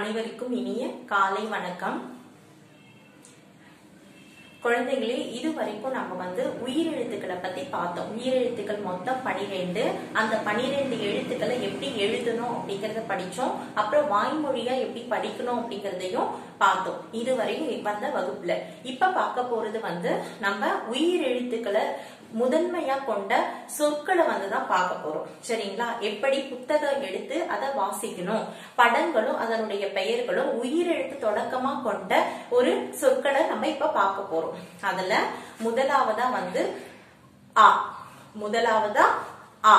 அனைவருக்கும் இனிய காலை வணக்கம் குழந்தைகளே இது வரைக்கும் நம்ம வந்து உயிரெழுத்துக்களை பத்தி பார்த்தோம் உயிரெழுத்துக்கள் மொத்தம் பனிரெண்டு அந்த பனிரெண்டு எழுத்துக்களை எப்படி எழுதணும் அப்படிங்கறத படிச்சோம் அப்புறம் வாய்மொழியா எப்படி படிக்கணும் அப்படிங்கறதையும் பார்த்தோம் இதுவரையும் வந்த வகுப்புல இப்ப பார்க்க போறது வந்து நம்ம உயிரெழுத்துக்களை முதன்மையா கொண்ட சொற்களை வந்து தான் பார்க்க போறோம் சரிங்களா எப்படி புத்தகம் எடுத்து அதை வாசிக்கணும் படங்களும் அதனுடைய பெயர்களும் உயிரெழுத்து தொடக்கமா கொண்ட ஒரு சொற்களை நம்ம இப்ப பார்க்க போறோம் அதுல முதலாவதா வந்து ஆ முதலாவதா ஆ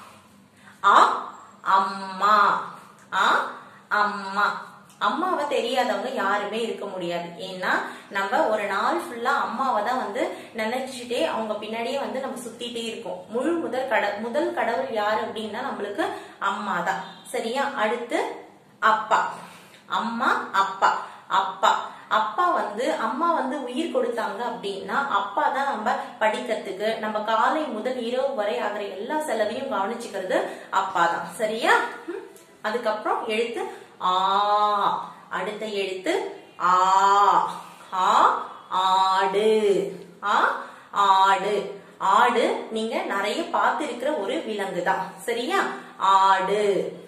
ஆ அம்மா ஆ அம்மா அம்மாவை தெரியாதவங்க யாருமே இருக்க முடியாது ஏன்னா நம்ம ஒரு நாள் ஃபுல்லா அம்மாவை தான் வந்து நினைச்சுட்டே அவங்க பின்னாடியே வந்து நம்ம சுத்திட்டே இருக்கோம் முழு முதல் கட முதல் கடவுள் யாரு அப்படின்னா நம்மளுக்கு அம்மா தான் சரியா அடுத்து அப்பா அம்மா அப்பா அப்பா அப்பா வந்து அம்மா வந்து உயிர் கொடுத்தாங்க அப்படின்னா அப்பா தான் நம்ம படிக்கிறதுக்கு நம்ம காலை முதல் இரவு வரை ஆகிற எல்லா செலவையும் கவனிச்சுக்கிறது அப்பா தான் சரியா ம். அதுக்கப்புறம் எழுத்து ஆ அடுத்த எழுத்து ஆ ஆ ஆடு ஆ ஆடு ஆடு நீங்க நிறைய பார்த்திருக்கிற ஒரு விலங்கு தான் சரியா ஆடு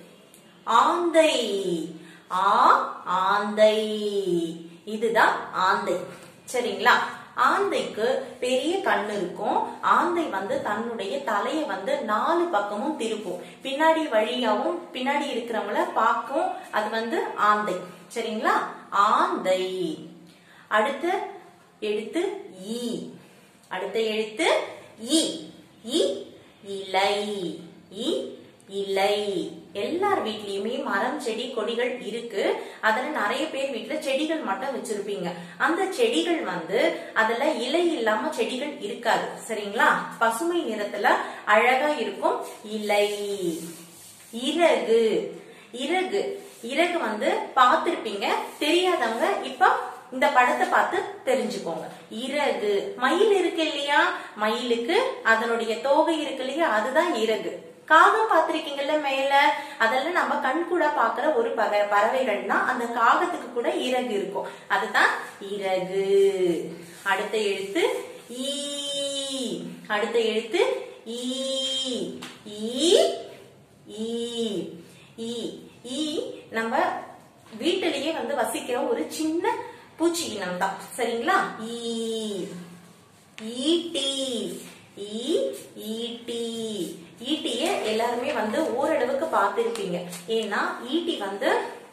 ஆந்தை ஆ ஆந்தை இதுதான் ஆந்தை சரிங்களா ஆந்தைக்கு பெரிய கண்ணு இருக்கும் ஆந்தை வந்து தன்னுடைய தலைய வந்து நாலு பக்கமும் திருப்பும் பின்னாடி வழியாவும் பின்னாடி இருக்கிறவங்கள பார்க்கும் அது வந்து ஆந்தை சரிங்களா ஆந்தை அடுத்த எழுத்து ஈ அடுத்த எழுத்து இ இ இலை இ இலை எல்லார் வீட்லயுமே மரம் செடி கொடிகள் இருக்கு அதுல நிறைய பேர் வீட்ல செடிகள் மட்டும் வச்சிருப்பீங்க அந்த செடிகள் வந்து அதுல இலை இல்லாம செடிகள் இருக்காது சரிங்களா பசுமை நிறத்துல அழகா இருக்கும் இலை இறகு இறகு இறகு வந்து பார்த்திருப்பீங்க தெரியாதவங்க இப்ப இந்த படத்தை பார்த்து தெரிஞ்சுக்கோங்க இறகு மயில் இருக்கு இல்லையா மயிலுக்கு அதனுடைய தோகை இருக்கு இல்லையா அதுதான் இறகு காகம் பார்த்திருக்கீங்கல்ல மேல அதெல்லாம் நம்ம கண் கூட பாக்குற ஒரு பக பறவைகள் தான் அந்த காகத்துக்கு கூட இறகு இருக்கும் அதுதான் இறகு அடுத்த எழுத்து ஈ அடுத்த எழுத்து ஈ ஈ ஈ ஈ ஈ நம்ம வீட்டிலேயே வந்து வசிக்கிற ஒரு சின்ன பூச்சி இனம் தான் சரிங்களா ஈ ஈட்டி ஈ ஈட்டி ஈட்டிய எல்லாருமே வந்து ஓரளவுக்கு பார்த்திருப்பீங்க ஏன்னா ஈட்டி வந்து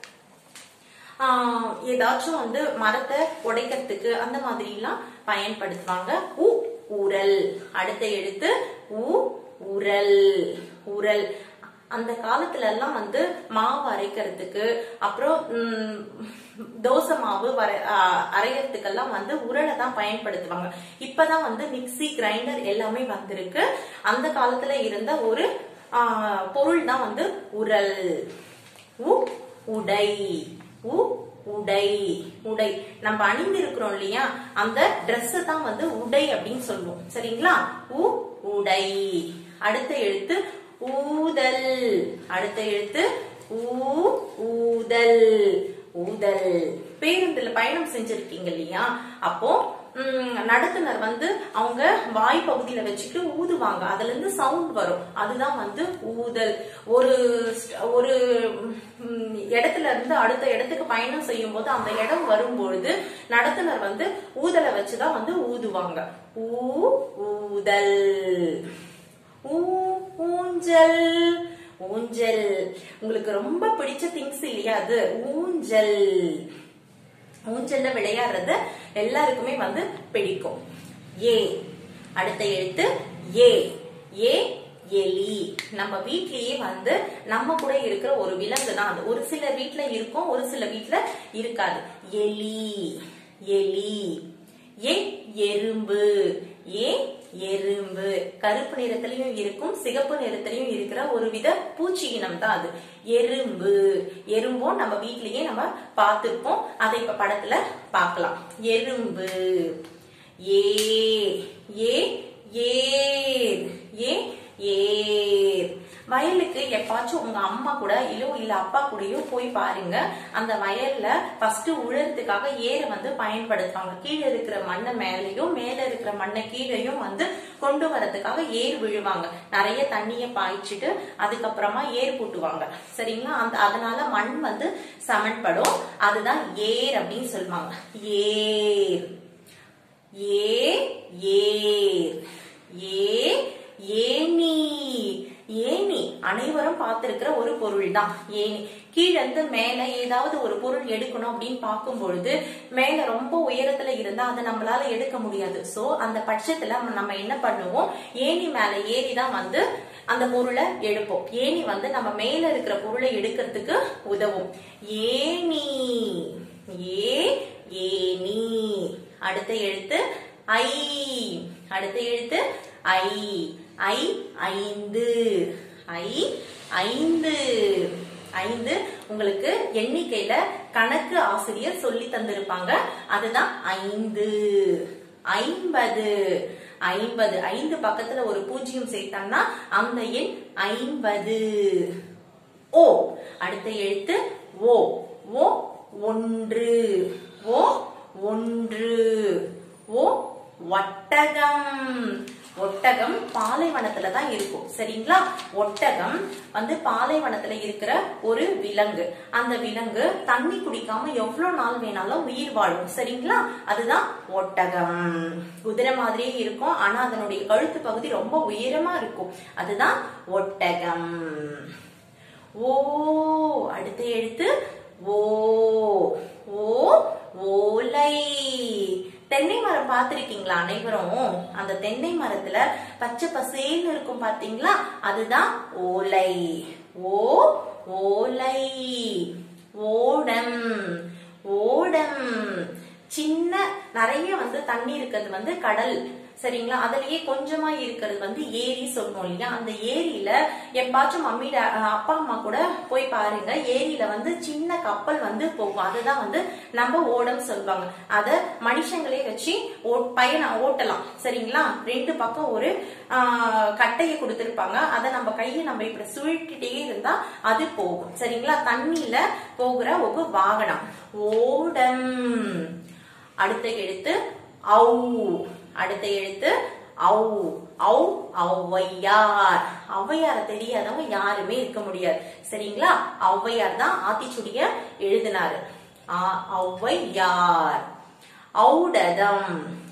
ஆஹ், ஏதாச்சும் வந்து மரத்தை உடைக்கிறதுக்கு அந்த மாதிரி எல்லாம் பயன்படுத்துவாங்க உ உரல் அடுத்த எழுத்து உ உரல் உரல் அந்த காலத்துல எல்லாம் வந்து மாவு அரைக்கிறதுக்கு அப்புறம் ம், தோசை மாவு வர ஆஹ், அரைக்கிறதுக்கெல்லாம் வந்து உரலை தான் பயன்படுத்துவாங்க இப்பதான் வந்து மிக்ஸி கிரைண்டர் எல்லாமே வந்திருக்கு அந்த காலத்துல இருந்த ஒரு ஆஹ், பொருள் தான் வந்து உரல் உ உடை உ உடை உடை நம்ம அணிந்திருக்கிறோம் இல்லையா அந்த Dress தான் வந்து உடை அப்படின்னு சொல்லுவோம் சரிங்களா உ உடை அடுத்த எழுத்து ஊதல் அடுத்த எழுத்து ஊ ஊதல் ஊதல் பேருந்துல பயணம் செஞ்சிருக்கீங்க இல்லையா அப்போ ம், நடத்துனர் வந்து அவங்க வாய் பகுதியில வச்சுட்டு ஊதுவாங்க அதுல இருந்து சவுண்ட் வரும் அதுதான் வந்து ஊதல் ஒரு st- ஒரு ம், இடத்துல இருந்து அடுத்த இடத்துக்கு பயணம் செய்யும் போது அந்த இடம் வரும்பொழுது நடத்துனர் வந்து ஊதலை வச்சுதான் வந்து ஊதுவாங்க ஊ ஊதல் ஊ ஊஞ்சல் ஊஞ்சல் உங்களுக்கு ரொம்ப பிடிச்ச திங்ஸ் இல்லையா அது ஊஞ்சல் ஊஞ்சல்ல விளையாடுறது எல்லாருக்குமே வந்து பிடிக்கும் ஏ அடுத்த எழுத்து ஏ ஏ எலி நம்ம வீட்லயே வந்து நம்ம கூட இருக்கிற ஒரு விலங்கு தான் அது ஒரு சில வீட்ல இருக்கும் ஒரு சில வீட்ல இருக்காது எலி எலி ஏ எறும்பு ஏ எறும்பு கருப்பு நிறத்திலையும் இருக்கும் சிகப்பு நிறத்திலையும் இருக்கிற ஒரு வித பூச்சி இனம் தான் அது எறும்பு எறும்பும் நம்ம வீட்லயே நம்ம பார்த்திருப்போம் அதை இப்ப படத்துல பார்க்கலாம் எறும்பு ஏ ஏ ஏர் ஏ ஏர் வயலுக்கு எப்பாச்சும் உங்க அம்மா கூட இல்லோ இல்ல அப்பா கூடயோ போய் பாருங்க அந்த வயல்ல ஃபர்ஸ்ட் உழறதுக்காக ஏரை வந்து பயன்படுத்துவாங்க கீழே இருக்கிற மண்ணை மேலேயும் மேல இருக்கிற மண்ணை கீழேயும் வந்து கொண்டு வரதுக்காக ஏர் விழுவாங்க நிறைய தண்ணிய பாய்ச்சிட்டு அதுக்கப்புறமா ஏர் பூட்டுவாங்க சரிங்களா அந்த அதனால மண் வந்து சமன்படும் அதுதான் ஏர் அப்படின்னு சொல்லுவாங்க ஏர் ஏ ஏர் ஏ ஏனி ஏனி அனைவரும் பார்த்திருக்கிற ஒரு பொருள் தான் ஏனி கீழ இருந்து மேல ஏதாவது ஒரு பொருள் எடுக்கணும் அப்படின்னு பார்க்கும் பொழுது மேல ரொம்ப உயரத்துல இருந்தா அதை நம்மளால எடுக்க முடியாது சோ அந்த பட்சத்துல நம்ம என்ன பண்ணுவோம் ஏணி மேல ஏறி தான் வந்து அந்த பொருளை எடுப்போம் ஏணி வந்து நம்ம மேல இருக்கிற பொருளை எடுக்கிறதுக்கு உதவும் ஏணி ஏ ஏனி அடுத்த எழுத்து ஐ அடுத்த எழுத்து ஐ ஐ ஐந்து ஐ ஐந்து ஐந்து உங்களுக்கு எண்ணிக்கையில கணக்கு ஆசிரியர் சொல்லி தந்திருப்பாங்க அதுதான் ஐந்து ஐம்பது ஐம்பது ஐந்து பக்கத்துல ஒரு பூஜ்ஜியம் சேர்த்தோம்னா அந்த எண் ஐம்பது ஓ அடுத்த எழுத்து ஓ ஓ ஒன்று ஓ ஒன்று ஓ ஒட்டகம் ஒட்டகம் பாலைவனத்துல தான் இருக்கும் சரிங்களா ஒட்டகம் வந்து பாலைவனத்துல இருக்கிற ஒரு விலங்கு அந்த விலங்கு தண்ணி குடிக்காம எவ்வளவு நாள் வேணாலும் உயிர் வாழும் சரிங்களா அதுதான் ஒட்டகம் குதிரை மாதிரியே இருக்கும் ஆனா அதனுடைய கழுத்து பகுதி ரொம்ப உயரமா இருக்கும் அதுதான் ஒட்டகம் ஓ அடுத்த எழுத்து ஓ ஓ ஓலை தென்னை மரம் பார்த்திருக்கீங்களா அனைவரும் அந்த தென்னை மரத்துல பச்சை பசேன்னு இருக்கும் பாத்தீங்களா அதுதான் ஓலை ஓ ஓலை ஓடம் ஓடம் சின்ன நிறைய வந்து தண்ணி இருக்கிறது வந்து கடல் சரிங்களா அதுலயே கொஞ்சமா இருக்கிறது வந்து ஏரி சொல்லுவோம் இல்லையா அந்த ஏரியில எப்பாச்சும் மம்மிட அப்பா அம்மா கூட போய் பாருங்க ஏரியில வந்து சின்ன கப்பல் வந்து போகும் அதுதான் வந்து நம்ம ஓடம் சொல்லுவாங்க அத மனுஷங்களே வச்சு ஓ- பயணம் ஓட்டலாம் சரிங்களா ரெண்டு பக்கம் ஒரு ஆஹ், கட்டையை கொடுத்திருப்பாங்க அதை நம்ம கையை நம்ம இப்படி சுழட்டிட்டே இருந்தா அது போகும் சரிங்களா தண்ணியில போகிற ஒரு வாகனம் ஓடம் அடுத்த எழுத்து ஔ அடுத்த எழுத்து ஔ ஔ ஔவையார் ஔவையார தெரியாதவங்க யாருமே இருக்க முடியாது சரிங்களா ஔவையார் தான் ஆத்திச்சுடிய எழுதினாரு ஆ, ஔவையார் ஔடதம்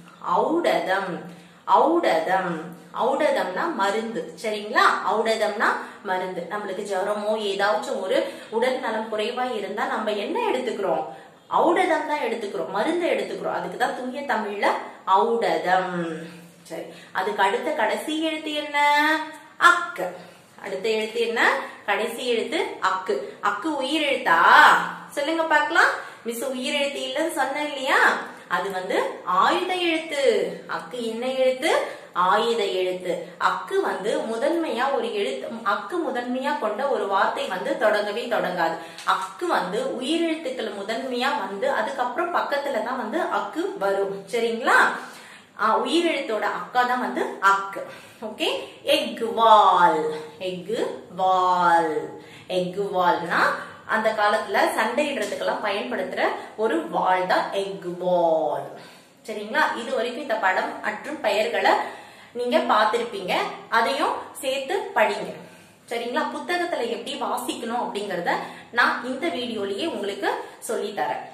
ஔடதம் ஔடதம் ஔடதம்னா மருந்து சரிங்களா ஔடதம்னா மருந்து நம்மளுக்கு ஜுரமோ ஏதாச்சும் ஒரு உடல் நலம் குறைவா இருந்தா நம்ம என்ன எடுத்துக்கிறோம் ஔடதம் தான் எடுத்துக்கிறோம் மருந்து எடுத்துக்கிறோம் அதுக்கு தான் தூய தமிழ்ல ஔடதம் சரி அதுக்கு அடுத்த கடைசி எழுத்து என்ன அக்கு அடுத்த எழுத்து என்ன கடைசி எழுத்து அக்கு அக்கு உயிர் எழுத்தா சொல்லுங்க பார்க்கலாம் மிஸ் உயிர் எழுத்து இல்லைன்னு சொன்னேன் இல்லையா அது வந்து ஆயுத எழுத்து அக்கு என்ன எழுத்து ஆயுத எழுத்து அக்கு வந்து முதன்மையா ஒரு எழுத்து அக்கு முதன்மையா கொண்ட ஒரு வார்த்தை வந்து தொடங்கவே தொடங்காது அக்கு வந்து உயிரெழுத்துக்கள் முதன்மையா வந்து அதுக்கப்புறம் பக்கத்துல தான் வந்து அக்கு வரும் சரிங்களா ஆஹ் உயிரெழுத்தோட அக்கா தான் வந்து அக்கு ஓகே எக் வால் எக் வால் எக் வால்னா அந்த காலத்துல சண்டையிடுறதுக்கெல்லாம் பயன்படுத்துற ஒரு வால் தான் எக் வால் சரிங்களா இது வரைக்கும் இந்த படம் மற்றும் பெயர்களை நீங்க பார்த்திருப்பீங்க அதையும் சேர்த்து படிங்க சரிங்களா புத்தகத்துல எப்படி வாசிக்கணும் அப்படிங்கறத நான் இந்த வீடியோலயே உங்களுக்கு சொல்லி தரேன்